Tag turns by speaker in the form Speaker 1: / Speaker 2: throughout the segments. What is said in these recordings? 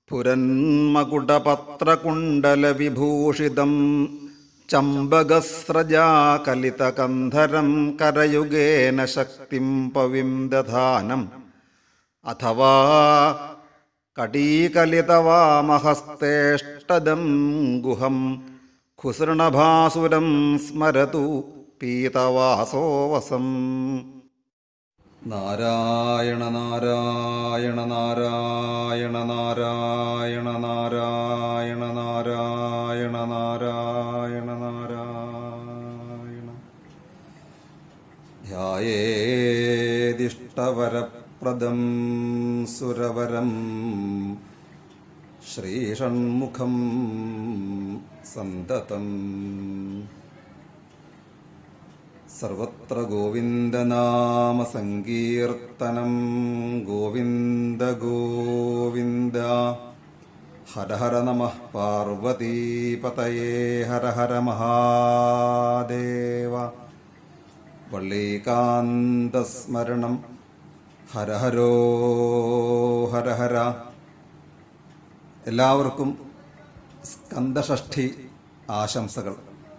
Speaker 1: പുരന്മകുടപത്രകുണ്ടലവിഭൂഷിതം ചമ്പകസ്രജാകലിതകന്ധരം കരയുഗേന ശക്തിം പവിം ദധാനം അഥവാ കടീകലിതവാമഹസ്തേഷ്ടദം ഗുഹം ഖുസൃണഭാസുരം സ്മരതു പീതവാസോ വസം
Speaker 2: നാരായണ നാരായണ നാരായണ നാരായണ നാരായണ നാരായണ നാരായണ നാരായണ ധ്യായേദിഷ്ടവരപ്രദം സുരവരം ശ്രീഷൺമുഖം സന്തതം സർവത്ര ഗോവിന്ദനാമസങ്കീർത്തനം ഗോവിന്ദ ഗോവിന്ദ ഹര ഹര നമ പാർവതീപതയേ ഹര ഹര മഹാദേവ വള്ളീകാന്തസ്മരണം ഹര ഹരോ ഹര ഹര എല്ലാവർക്കും സ്കന്ദഷഷ്ഠി ആശംസകൾ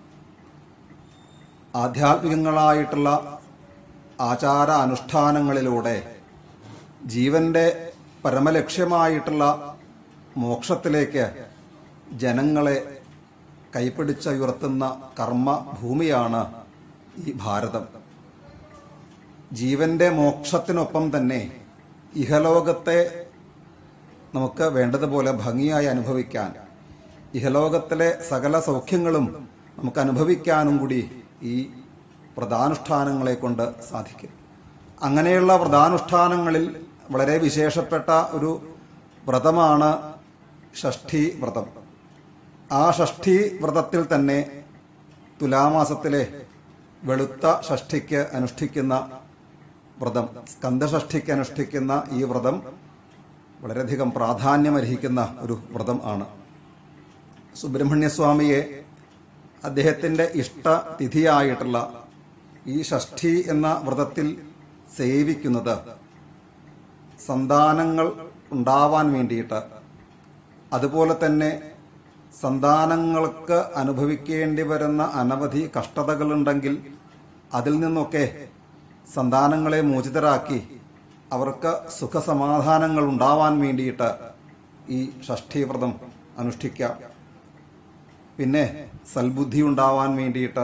Speaker 2: ആധ്യാത്മികങ്ങളായിട്ടുള്ള ആചാര അനുഷ്ഠാനങ്ങളിലൂടെ ജീവന്റെ പരമലക്ഷ്യമായിട്ടുള്ള മോക്ഷത്തിലേക്ക് ജനങ്ങളെ കൈപ്പിടിച്ചുയർത്തുന്ന കർമ്മ ഭൂമിയാണ് ഈ ഭാരതം ജീവന്റെ മോക്ഷത്തിനൊപ്പം തന്നെ ഇഹലോകത്തെ നമുക്ക് വേണ്ടതുപോലെ ഭംഗിയായി അനുഭവിക്കാൻ ഇഹലോകത്തിലെ സകല സൗഖ്യങ്ങളും നമുക്ക് അനുഭവിക്കാനും കൂടി ഈ വ്രതാനുഷ്ഠാനങ്ങളെ കൊണ്ട് സാധിക്കും അങ്ങനെയുള്ള വ്രതാനുഷ്ഠാനങ്ങളിൽ വളരെ വിശേഷപ്പെട്ട ഒരു വ്രതമാണ് ഷഷ്ഠി വ്രതം ആ ഷഷ്ഠി വ്രതത്തിൽ തന്നെ തുലാമാസത്തിലെ വെളുത്ത ഷഷ്ഠിക്ക് അനുഷ്ഠിക്കുന്ന വ്രതം സ്കന്ദഷഷ്ഠിക്ക് അനുഷ്ഠിക്കുന്ന ഈ വ്രതം വളരെയധികം പ്രാധാന്യമർഹിക്കുന്ന ഒരു വ്രതം ആണ് സുബ്രഹ്മണ്യസ്വാമിയെ അദ്ദേഹത്തിന്റെ ഇഷ്ടതിഥിയായിട്ടുള്ള ഈ ഷഷ്ഠി എന്ന വ്രതത്തിൽ സേവിക്കുന്നത് സന്താനങ്ങൾ ഉണ്ടാവാൻ വേണ്ടിയിട്ട് അതുപോലെ തന്നെ സന്താനങ്ങൾക്ക് അനുഭവിക്കേണ്ടി വരുന്ന അനവധി കഷ്ടതകളുണ്ടെങ്കിൽ അതിൽ നിന്നൊക്കെ സന്താനങ്ങളെ മോചിതരാക്കി അവർക്ക് സുഖസമാധാനങ്ങൾ ഉണ്ടാവാൻ വേണ്ടിയിട്ട് ഈ ഷഷ്ഠീവ്രതം അനുഷ്ഠിക്കാം പിന്നെ സൽബുദ്ധി ഉണ്ടാവാൻ വേണ്ടിയിട്ട്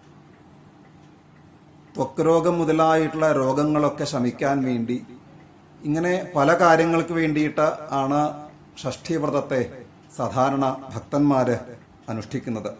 Speaker 2: ത്വക്ക് രോഗം മുതലായിട്ടുള്ള രോഗങ്ങളൊക്കെ ശമിക്കാൻ വേണ്ടി ഇങ്ങനെ പല കാര്യങ്ങൾക്ക് വേണ്ടിയിട്ട് ആണ് ഷഷ്ഠീവ്രതത്തെ സാധാരണ ഭക്തന്മാര് അനുഷ്ഠിക്കുന്നത്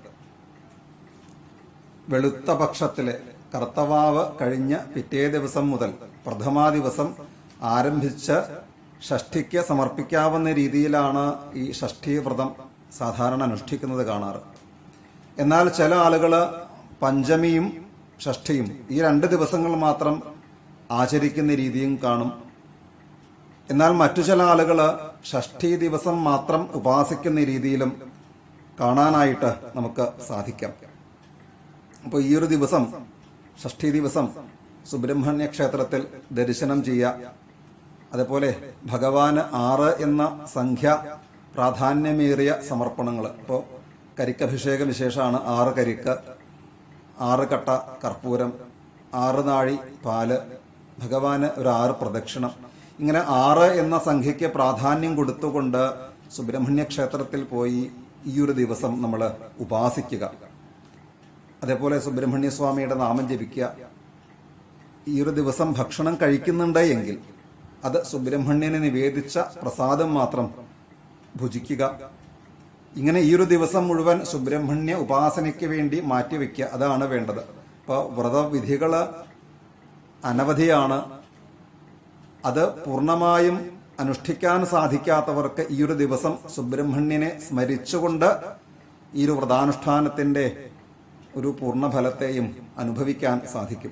Speaker 2: വെളുത്ത പക്ഷത്തിലെ കർത്തവാവ് കഴിഞ്ഞ പിറ്റേ ദിവസം മുതൽ പ്രഥമാ ദിവസം ആരംഭിച്ച് ഷഷ്ഠിക്ക് സമർപ്പിക്കാവുന്ന രീതിയിലാണ് ഈ ഷഷ്ഠി വ്രതം സാധാരണ അനുഷ്ഠിക്കുന്നത് കാണാറ് എന്നാൽ ചില ആളുകൾ പഞ്ചമിയും ഷഷ്ഠിയും ഈ രണ്ട് ദിവസങ്ങൾ മാത്രം ആചരിക്കുന്ന രീതിയും കാണും എന്നാൽ മറ്റു ചില ആളുകൾ ഷഷ്ഠി ദിവസം മാത്രം ഉപാസിക്കുന്ന രീതിയിലും കാണാനായിട്ട് നമുക്ക് സാധിക്കാം അപ്പോൾ ഈ ഒരു ദിവസം ഷഷ്ഠി ദിവസം സുബ്രഹ്മണ്യ ക്ഷേത്രത്തിൽ ദർശനം ചെയ്യുക അതേപോലെ ഭഗവാന് ആറ് എന്ന സംഖ്യ പ്രാധാന്യമേറിയ സമർപ്പണങ്ങൾ ഇപ്പോൾ കരിക്കഭിഷേക വിശേഷമാണ് ആറ് കരിക്ക് ആറ് കട്ട കർപ്പൂരം ആറ് നാഴി പാല് ഭഗവാന് ഒരു ആറ് പ്രദക്ഷിണം ഇങ്ങനെ ആറ് എന്ന സംഖ്യയ്ക്ക് പ്രാധാന്യം കൊടുത്തുകൊണ്ട് സുബ്രഹ്മണ്യ ക്ഷേത്രത്തിൽ പോയി ഈ ഒരു ദിവസം നമ്മൾ ഉപാസിക്കുക അതേപോലെ സുബ്രഹ്മണ്യ സ്വാമിയുടെ നാമം ജപിക്കുക ഈ ഒരു ദിവസം ഭക്ഷണം കഴിക്കുന്നുണ്ട് എങ്കിൽ അത് സുബ്രഹ്മണ്യനെ നിവേദിച്ച പ്രസാദം മാത്രം ഭുജിക്കുക ഇങ്ങനെ ഈ ഒരു ദിവസം മുഴുവൻ സുബ്രഹ്മണ്യ ഉപാസനയ്ക്ക് വേണ്ടി മാറ്റിവെക്കുക അതാണ് വേണ്ടത് ഇപ്പോൾ വ്രതവിധികള് അനവധിയാണ് അത് പൂർണ്ണമായും അനുഷ്ഠിക്കാൻ സാധിക്കാത്തവർക്ക് ഈ ഒരു ദിവസം സുബ്രഹ്മണ്യനെ സ്മരിച്ചുകൊണ്ട് ഈ ഒരു വ്രതാനുഷ്ഠാനത്തിന്റെ ഒരു പൂർണ്ണഫലത്തെയും അനുഭവിക്കാൻ സാധിക്കും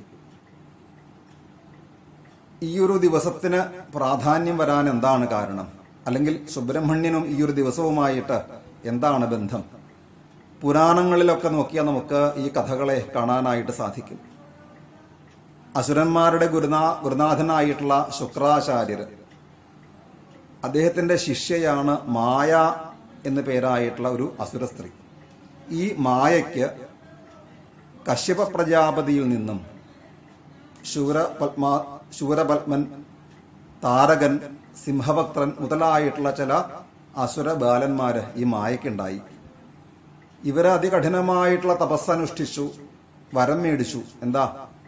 Speaker 2: ഈ ഒരു ദിവസത്തിന് പ്രാധാന്യം വരാൻ എന്താണ് കാരണം അല്ലെങ്കിൽ സുബ്രഹ്മണ്യനും ഈ ഒരു ദിവസവുമായിട്ട് എന്താണ് ബന്ധം പുരാണങ്ങളിലൊക്കെ നോക്കിയാൽ നമുക്ക് ഈ കഥകളെ കാണാനായിട്ട് സാധിക്കും അസുരന്മാരുടെ ഗുരുനാ ഗുരുനാഥനായിട്ടുള്ള ശുക്രാചാര്യർ അദ്ദേഹത്തിന്റെ ശിഷ്യയാണ് മായ എന്നു പേരായിട്ടുള്ള ഒരു അസുര സ്ത്രീ ഈ മായയ്ക്ക് കശ്യപ പ്രജാപതിയിൽ നിന്നും ശൂരപത്മ ശൂരപത്മൻ താരകൻ സിംഹഭക്തൻ മുതലായിട്ടുള്ള ചില അസുര ബാലന്മാര് ഈ മായയ്ക്കുണ്ടായി ഇവര് അതികഠിനമായിട്ടുള്ള തപസ്സനുഷ്ഠിച്ചു വരം മേടിച്ചു എന്താ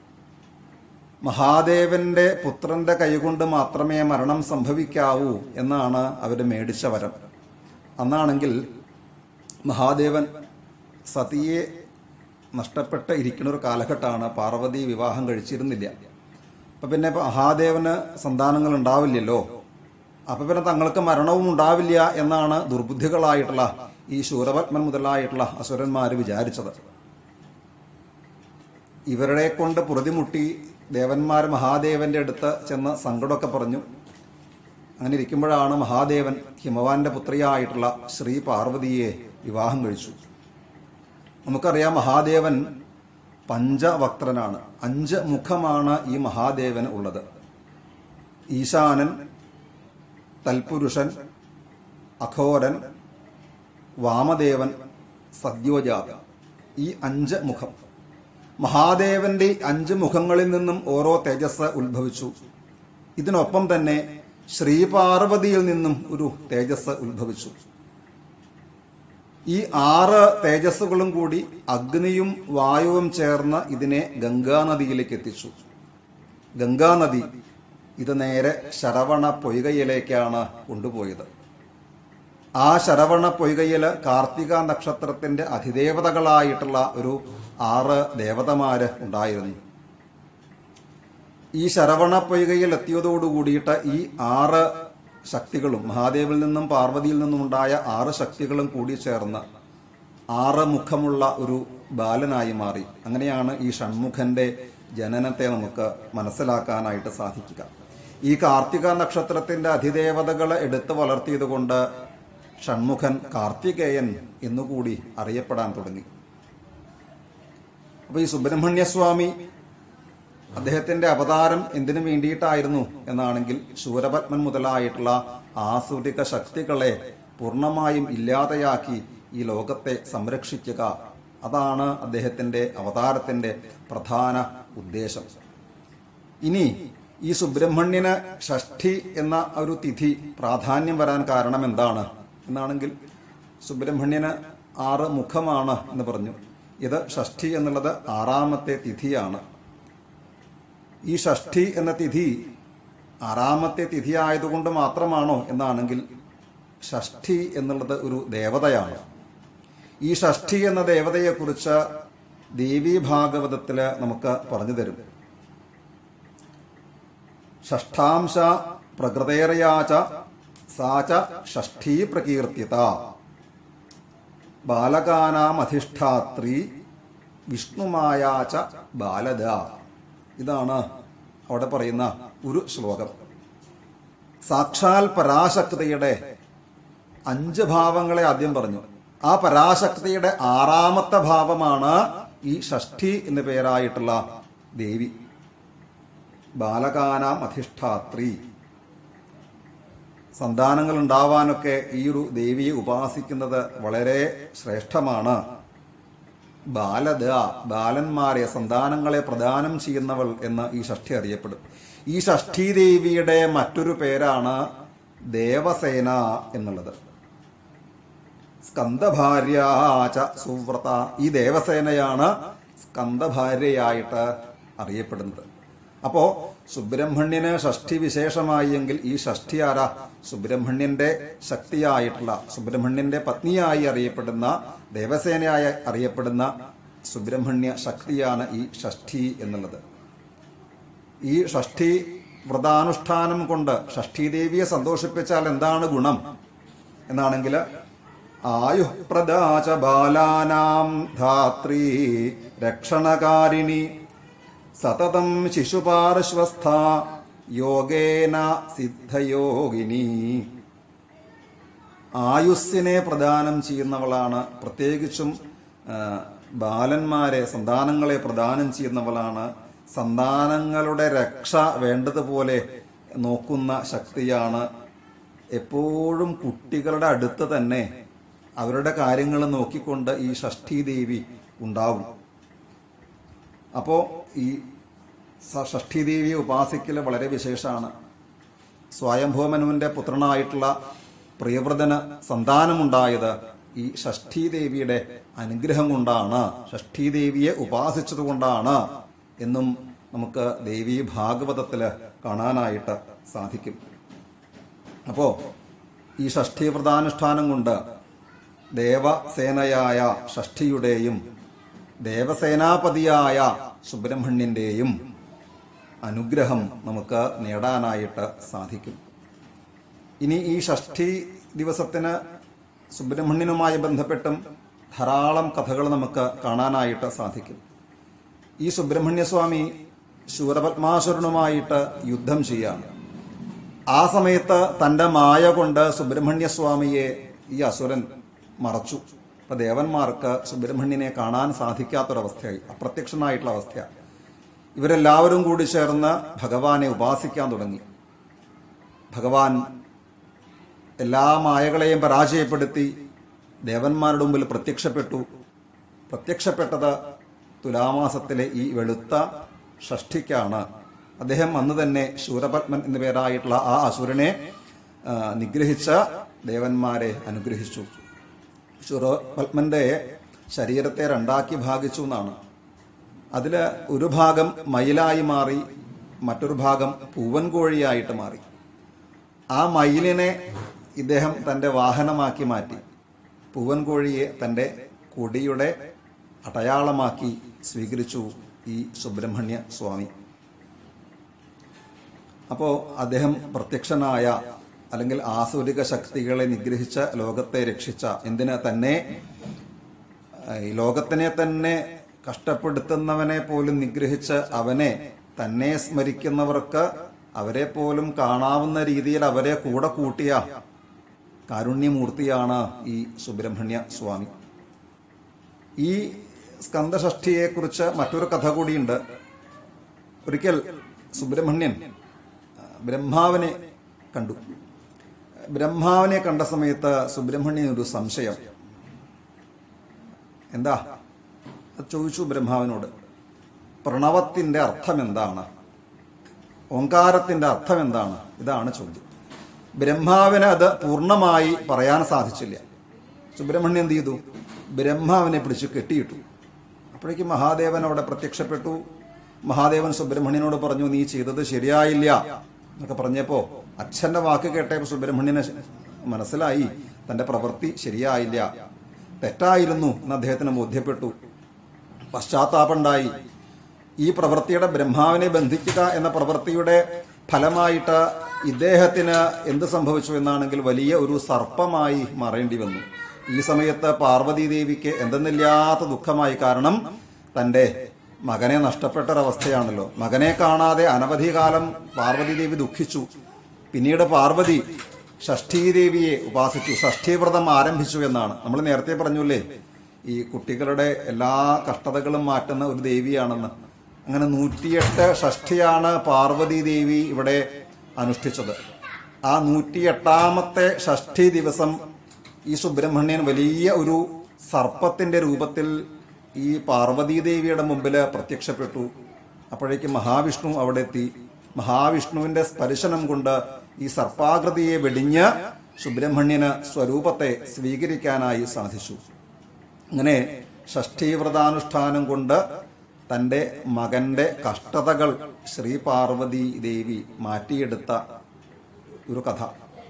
Speaker 2: മഹാദേവന്റെ പുത്രന്റെ കൈകൊണ്ട് മാത്രമേ മരണം സംഭവിക്കാവൂ എന്നാണ് അവര് മേടിച്ച വരം അന്നാണെങ്കിൽ മഹാദേവൻ സതിയെ നഷ്ടപ്പെട്ട് ഇരിക്കുന്ന ഒരു കാലഘട്ടമാണ് പാർവതി വിവാഹം കഴിച്ചിരുന്നില്ല അപ്പൊ പിന്നെ മഹാദേവന് സന്താനങ്ങൾ ഉണ്ടാവില്ലല്ലോ അപ്പൊ പിന്നെ തങ്ങൾക്ക് മരണവും ഉണ്ടാവില്ല എന്നാണ് ദുർബുദ്ധികളായിട്ടുള്ള ഈ ശൂരപത്മൻ മുതലായിട്ടുള്ള അസുരന്മാര് വിചാരിച്ചത് ഇവരുടെ കൊണ്ട് പൊറുതിമുട്ടി ദേവന്മാർ മഹാദേവന്റെ അടുത്ത് ചെന്ന് സങ്കടമൊക്കെ പറഞ്ഞു അങ്ങനെ ഇരിക്കുമ്പോഴാണ് മഹാദേവൻ ഹിമവാന്റെ പുത്രിയായിട്ടുള്ള ശ്രീ പാർവതിയെ വിവാഹം കഴിച്ചു നമുക്കറിയാം മഹാദേവൻ പഞ്ചവക്ത്രനാണ് അഞ്ച് മുഖമാണ് ഈ മഹാദേവന് ഉള്ളത് ഈശാനൻ തൽപുരുഷൻ അഘോരൻ വാമദേവൻ സദ്യോജാത ഈ അഞ്ച് മുഖം മഹാദേവന്റെ അഞ്ച് മുഖങ്ങളിൽ നിന്നും ഓരോ തേജസ് ഉത്ഭവിച്ചു ഇതിനൊപ്പം തന്നെ ശ്രീപാർവതിയിൽ നിന്നും ഒരു തേജസ് ഉത്ഭവിച്ചു ഈ ആറ് തേജസ്സുകളും കൂടി അഗ്നിയും വായുവും ചേർന്ന് ഇതിനെ ഗംഗാനദിയിലേക്ക് എത്തിച്ചു ഗംഗാനദി ഇത് നേരെ ശരവണ പൊയ്കയിലേക്കാണ് കൊണ്ടുപോയത് ആ ശരവണ പൊയ്കയില് കാർത്തിക നക്ഷത്രത്തിന്റെ അധിദേവതകളായിട്ടുള്ള ഒരു ആറ് ദേവതമാര് ഉണ്ടായിരുന്നു ഈ ശരവണ പൊയ്കയിൽ എത്തിയതോടുകൂടിയിട്ട് ഈ ആറ് ശക്തികളും മഹാദേവിൽ നിന്നും പാർവതിയിൽ നിന്നും ഉണ്ടായ ആറ് ശക്തികളും കൂടി ചേർന്ന് ആറ് മുഖമുള്ള ഒരു ബാലനായി മാറി അങ്ങനെയാണ് ഈ ഷൺമുഖന്റെ ജനനത്തെ നമുക്ക് മനസ്സിലാക്കാനായിട്ട് സാധിക്കുക ഈ കാർത്തിക നക്ഷത്രത്തിന്റെ അധിദേവതകളെ എടുത്തു വളർത്തിയതുകൊണ്ട് ഷൺമുഖൻ കാർത്തികേയൻ എന്നുകൂടി അറിയപ്പെടാൻ തുടങ്ങി അപ്പൊ ഈ സുബ്രഹ്മണ്യസ്വാമി അദ്ദേഹത്തിന്റെ അവതാരം എന്തിനു വേണ്ടിയിട്ടായിരുന്നു എന്നാണെങ്കിൽ ശൂരപത്മൻ മുതലായിട്ടുള്ള ആസുരിക ശക്തികളെ പൂർണ്ണമായും ഇല്ലാതെയാക്കി ഈ ലോകത്തെ സംരക്ഷിക്കുക അതാണ് അദ്ദേഹത്തിന്റെ അവതാരത്തിന്റെ പ്രധാന ഉദ്ദേശം ഇനി ഈ സുബ്രഹ്മണ്യന് ഷഷ്ഠി എന്ന ഒരു തിഥി പ്രാധാന്യം വരാൻ കാരണം എന്താണ് എന്നാണെങ്കിൽ സുബ്രഹ്മണ്യന് ആറ് മുഖമാണ് എന്ന് പറഞ്ഞു ഇത് ഷഷ്ഠി എന്നുള്ളത് ആറാമത്തെ തിഥിയാണ് ഈ ഷഷ്ഠി എന്ന തിഥി ആറാമത്തെ തിഥി ആയതുകൊണ്ട് മാത്രമാണോ എന്നാണെങ്കിൽ ഷഷ്ഠി എന്നുള്ളത് ഒരു ദേവതയാണ് ഈ ഷഷ്ഠി എന്ന ദേവതയെക്കുറിച്ച് ദേവീ ഭാഗവതത്തില് നമുക്ക് പറഞ്ഞു തരും ഷഷ്ഠാംശ പ്രകൃതേറയാച സാച ഷഷ്ഠീ പ്രകീർത്തിത ബാലകാനാമധിഷ്ഠാത്രി വിഷ്ണുമായാച ബാലദ ഇതാണ് അവിടെ പറയുന്ന ഒരു ശ്ലോകം സാക്ഷാൽ പരാശക്തിയുടെ അഞ്ച് ഭാവങ്ങളെ ആദ്യം പറഞ്ഞു ആ പരാശക്തിയുടെ ആറാമത്തെ ഭാവമാണ് ഈ ഷഷ്ഠി എന്നു പേരായിട്ടുള്ള ദേവി ബാലകാനാം അധിഷ്ഠാത്രി സന്താനങ്ങൾ ഉണ്ടാവാനൊക്കെ ഈ ഒരു ദേവിയെ ഉപാസിക്കുന്നത് വളരെ ശ്രേഷ്ഠമാണ് ബാലദ ബാലന്മാരെ സന്താനങ്ങളെ പ്രദാനം ചെയ്യുന്നവൾ എന്ന് ഈ ഷഷ്ഠി അറിയപ്പെടും ഈ ഷഷ്ഠി ദേവിയുടെ മറ്റൊരു പേരാണ് ദേവസേന എന്നുള്ളത് സ്കന്ദഭാര്യാച സുവ്രത ഈ ദേവസേനയാണ് സ്കന്ദഭാര്യയായിട്ട് അറിയപ്പെടുന്നത് അപ്പോ സുബ്രഹ്മണ്യന് ഷഷ്ഠി വിശേഷമായി എങ്കിൽ ഈ ഷഷ്ഠി ആരാ സുബ്രഹ്മണ്യന്റെ ശക്തിയായിട്ടുള്ള സുബ്രഹ്മണ്യന്റെ പത്നിയായി അറിയപ്പെടുന്ന ദേവസേനയായി അറിയപ്പെടുന്ന സുബ്രഹ്മണ്യ ശക്തിയാണ് ഈ ഷഷ്ഠി എന്നുള്ളത് ഈ ഷഷ്ഠി വ്രതാനുഷ്ഠാനം കൊണ്ട് ഷഷ്ഠി ദേവിയെ സന്തോഷിപ്പിച്ചാൽ എന്താണ് ഗുണം എന്നാണെങ്കിൽ ആയുഃപ്രദാച ബാലാനാം ധാത്രി രക്ഷണകാരിണി സതതം ശിശുപാർശ്വസ്ഥ യോഗേന സിദ്ധയോഗിനി ആയുസ്സിനെ പ്രദാനം ചെയ്യുന്നവളാണ് പ്രത്യേകിച്ചും ആ, ബാലന്മാരെ സന്താനങ്ങളെ പ്രദാനം ചെയ്യുന്നവളാണ് സന്താനങ്ങളുടെ രക്ഷ വേണ്ടതുപോലെ നോക്കുന്ന ശക്തിയാണ് എപ്പോഴും കുട്ടികളുടെ അടുത്ത് തന്നെ അവരുടെ കാര്യങ്ങൾ നോക്കിക്കൊണ്ട് ഈ ഷഷ്ഠി ദേവി ഉണ്ടാവും അപ്പോ ഈ സ- ഷഷ്ഠി ദേവിയെ ഉപാസിക്കൽ വളരെ വിശേഷമാണ് സ്വയംഭൂമനുവിന്റെ പുത്രനായിട്ടുള്ള പ്രിയവ്രതന് സന്താനമുണ്ടായത് ഈ ഷഷ്ഠി ദേവിയുടെ അനുഗ്രഹം കൊണ്ടാണ് ഷഷ്ഠി ദേവിയെ ഉപാസിച്ചത് കൊണ്ടാണ് എന്നും നമുക്ക് ദേവി ഭാഗവതത്തില് കാണാനായിട്ട് സാധിക്കും അപ്പോ ഈ ഷഷ്ഠി വ്രതാനുഷ്ഠാനം കൊണ്ട് ദേവസേനയായ ഷഷ്ഠിയുടെയും ദേവസേനാപതിയായ സുബ്രഹ്മണ്യന്റെയും അനുഗ്രഹം നമുക്ക് നേടാനായിട്ട് സാധിക്കും ഇനി ഈ ഷഷ്ഠി ദിവസത്തിന് സുബ്രഹ്മണ്യനുമായി ബന്ധപ്പെട്ടും ധാരാളം കഥകൾ നമുക്ക് കാണാനായിട്ട് സാധിക്കും ഈ സുബ്രഹ്മണ്യസ്വാമി ശൂരപത്മാസുരനുമായിട്ട് യുദ്ധം ചെയ്യാണ് ആ സമയത്ത് തന്റെ മായ കൊണ്ട് സുബ്രഹ്മണ്യസ്വാമിയെ ഈ അസുരൻ മറച്ചു അപ്പൊ ദേവന്മാർക്ക് സുബ്രഹ്മണ്യനെ കാണാൻ സാധിക്കാത്തൊരവസ്ഥയായി അപ്രത്യക്ഷനായിട്ടുള്ള അവസ്ഥയാണ് ഇവരെല്ലാവരും കൂടി ചേർന്ന് ഭഗവാനെ ഉപാസിക്കാൻ തുടങ്ങി ഭഗവാൻ എല്ലാ മായകളെയും പരാജയപ്പെടുത്തി ദേവന്മാരുടെ മുമ്പിൽ പ്രത്യക്ഷപ്പെട്ടു പ്രത്യക്ഷപ്പെട്ടത് തുലാമാസത്തിലെ ഈ വെളുത്ത ഷഷ്ഠിക്കാണ് അദ്ദേഹം അന്ന് തന്നെ ശൂരപത്മൻ എന്നു പേരായിട്ടുള്ള ആ അസുരനെ ആ, നിഗ്രഹിച്ച ദേവന്മാരെ അനുഗ്രഹിച്ചു ശൂരപത്മന്റെ ശരീരത്തെ രണ്ടാക്കി ഭാഗിച്ചു എന്നാണ് അതില് ഒരു ഭാഗം മയിലായി മാറി മറ്റൊരു ഭാഗം പൂവൻ കോഴിയായിട്ട് മാറി ആ മയിലിനെ ഇദ്ദേഹം തന്റെ വാഹനമാക്കി മാറ്റി പൂവൻ കോഴിയെ തന്റെ കൊടിയുടെ അടയാളമാക്കി സ്വീകരിച്ചു ഈ സുബ്രഹ്മണ്യ സ്വാമി അപ്പോ അദ്ദേഹം പ്രത്യക്ഷനായ അല്ലെങ്കിൽ ആസുരിക ശക്തികളെ നിഗ്രഹിച്ച ലോകത്തെ രക്ഷിച്ച എന്തിന് തന്നെ ഏഹ്, ഈ ലോകത്തിനെ തന്നെ കഷ്ടപ്പെടുത്തുന്നവനെ പോലും നിഗ്രഹിച്ച് അവനെ തന്നെ സ്മരിക്കുന്നവർക്ക് അവരെ പോലും കാണാവുന്ന രീതിയിൽ അവരെ കൂടെ കൂട്ടിയ കാരുണ്യമൂർത്തിയാണ് ഈ സുബ്രഹ്മണ്യ സ്വാമി ഈ സ്കന്ദഷഷ്ഠിയെ കുറിച്ച് മറ്റൊരു കഥ കൂടിയുണ്ട് ഒരിക്കൽ സുബ്രഹ്മണ്യൻ ആ, ബ്രഹ്മാവിനെ കണ്ടു ബ്രഹ്മാവിനെ കണ്ട സമയത്ത് സുബ്രഹ്മണ്യൻ ഒരു സംശയം എന്താ അത് ചോദിച്ചു ബ്രഹ്മാവിനോട് പ്രണവത്തിന്റെ അർത്ഥം എന്താണ് ഓങ്കാരത്തിന്റെ അർത്ഥം എന്താണ് ഇതാണ് ചോദ്യം ബ്രഹ്മാവിന് അത് പൂർണ്ണമായി പറയാൻ സാധിച്ചില്ല സുബ്രഹ്മണ്യൻ എന്ത് ചെയ്തു ബ്രഹ്മാവിനെ പിടിച്ച് കെട്ടിയിട്ടു അപ്പോഴേക്കും മഹാദേവൻ അവിടെ പ്രത്യക്ഷപ്പെട്ടു മഹാദേവൻ സുബ്രഹ്മണ്യനോട് പറഞ്ഞു നീ ചെയ്തത് ശരിയായില്ല എന്നൊക്കെ പറഞ്ഞപ്പോ അച്ഛന്റെ വാക്ക് കേട്ടപ്പോ സുബ്രഹ്മണ്യന് മനസ്സിലായി തന്റെ പ്രവൃത്തി ശരിയായില്ല തെറ്റായിരുന്നു എന്ന് അദ്ദേഹത്തിന് ബോധ്യപ്പെട്ടു പശ്ചാത്താപമുണ്ടായി ഈ പ്രവൃത്തിയുടെ ബ്രഹ്മാവിനെ ബന്ധിക്കുക എന്ന പ്രവൃത്തിയുടെ ഫലമായിട്ട് ഇദ്ദേഹത്തിന് എന്ത് സംഭവിച്ചു എന്നാണെങ്കിൽ വലിയ ഒരു സർപ്പമായി മാറേണ്ടി വന്നു ഈ സമയത്ത് പാർവതി ദേവിക്ക് എന്തെന്നില്ലാത്ത ദുഃഖമായി കാരണം തന്റെ മകനെ നഷ്ടപ്പെട്ട ഒരവസ്ഥയാണല്ലോ മകനെ കാണാതെ അനവധി കാലം പാർവതി ദേവി ദുഃഖിച്ചു പിന്നീട് പാർവതി ഷഷ്ഠീദേവിയെ ഉപാസിച്ചു ഷഷ്ഠീവ്രതം ആരംഭിച്ചു എന്നാണ് നമ്മൾ നേരത്തെ പറഞ്ഞല്ലേ ഈ കുട്ടികളുടെ എല്ലാ കഷ്ടതകളും മാറ്റുന്ന ഒരു ദേവിയാണെന്ന് അങ്ങനെ നൂറ്റിയെട്ട് ഷഷ്ഠിയാണ് പാർവതി ദേവി ഇവിടെ അനുഷ്ഠിച്ചത് ആ നൂറ്റിയെട്ടാമത്തെ ഷഷ്ഠി ദിവസം ഈ സുബ്രഹ്മണ്യൻ വലിയ ഒരു സർപ്പത്തിന്റെ രൂപത്തിൽ ഈ പാർവതി ദേവിയുടെ മുമ്പിൽ പ്രത്യക്ഷപ്പെട്ടു അപ്പോഴേക്കും മഹാവിഷ്ണു അവിടെ എത്തി മഹാവിഷ്ണുവിന്റെ സ്പർശനം കൊണ്ട് ഈ സർപ്പാകൃതിയെ വെടിഞ്ഞ് സുബ്രഹ്മണ്യന് സ്വരൂപത്തെ സ്വീകരിക്കാനായി സാധിച്ചു അങ്ങനെ ഷഷ്ഠീവ്രതാനുഷ്ഠാനം കൊണ്ട് തന്റെ മകന്റെ കഷ്ടതകൾ ശ്രീ പാർവതി ദേവി മാറ്റിയെടുത്ത ഒരു കഥ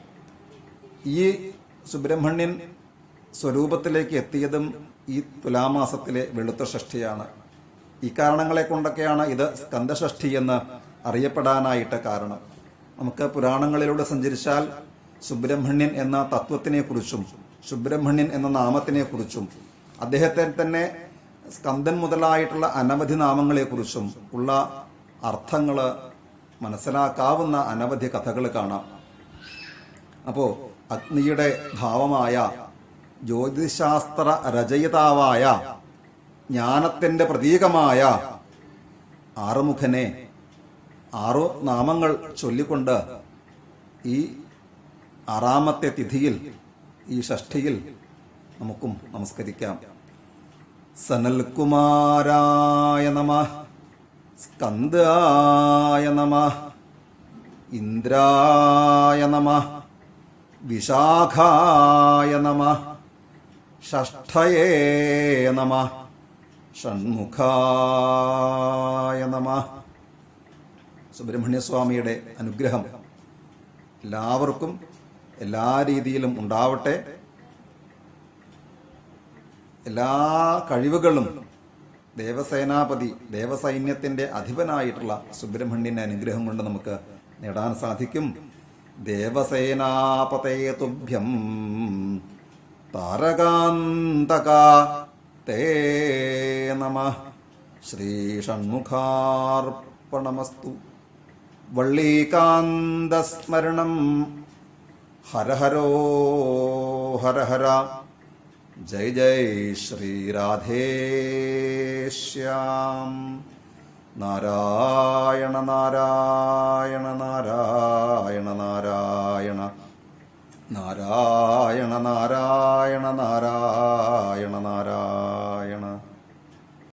Speaker 2: ഈ സുബ്രഹ്മണ്യൻ സ്വരൂപത്തിലേക്ക് എത്തിയതും ഈ തുലാമാസത്തിലെ വെളുത്ത ഷഷ്ഠിയാണ് ഈ കാരണങ്ങളെ കൊണ്ടൊക്കെയാണ് ഇത് സ്കന്ദഷഷ്ഠി എന്ന് അറിയപ്പെടാനായിട്ട് കാരണം നമുക്ക് പുരാണങ്ങളിലൂടെ സഞ്ചരിച്ചാൽ സുബ്രഹ്മണ്യൻ എന്ന തത്വത്തിനെ കുറിച്ചും സുബ്രഹ്മണ്യൻ എന്ന നാമത്തിനെ കുറിച്ചും അദ്ദേഹത്തെ തന്നെ സ്കന്ദൻ മുതലായിട്ടുള്ള അനവധി നാമങ്ങളെ കുറിച്ചും ഉള്ള അർത്ഥങ്ങള് മനസ്സിലാക്കാവുന്ന അനവധി കഥകൾ കാണാം അപ്പോ അഗ്നിയുടെ ഭാവമായ ജ്യോതിശാസ്ത്ര രചയിതാവായ ജ്ഞാനത്തിന്റെ പ്രതീകമായ ആറുമുഖനെ ആറു നാമങ്ങൾ ചൊല്ലിക്കൊണ്ട് ഈ ആറാമത്തെ തിഥിയിൽ ഈ ഷഷ്ഠിയിൽ നമുക്കും നമസ്കരിക്കാം സനൽകുമാരായ നമ സ്കന്ദായ നമ ഇന്ദ്രായ നമ വിശാഖായ നമ ഷഷ്ഠയേ നമ ഷൺമുഖായ നമ സുബ്രഹ്മണ്യസ്വാമിയുടെ അനുഗ്രഹം എല്ലാവർക്കും എല്ലാ രീതിയിലും ഉണ്ടാവട്ടെ എല്ലാ കഴിവുകളും ദേവസേനാപതി ദേവസൈന്യത്തിന്റെ അധിപനായിട്ടുള്ള സുബ്രഹ്മണ്യന്റെ അനുഗ്രഹം കൊണ്ട് നമുക്ക് നേടാൻ സാധിക്കും ദേവസേനാപതേ തുഭ്യം താരകാന്തക തേ നമ ശ്രീഷൺമുഖാർപ്പണമസ്തു വള്ളീകാന്തസ്മരണം ഹര ഹരോ ഹര ഹര ജയ ജയ ശ്രീരാധേശ്യാം നാരായണ നാരായണ നാരായണ നാരായണ നാരായണ നാരായണ നാരായണ നാരായണ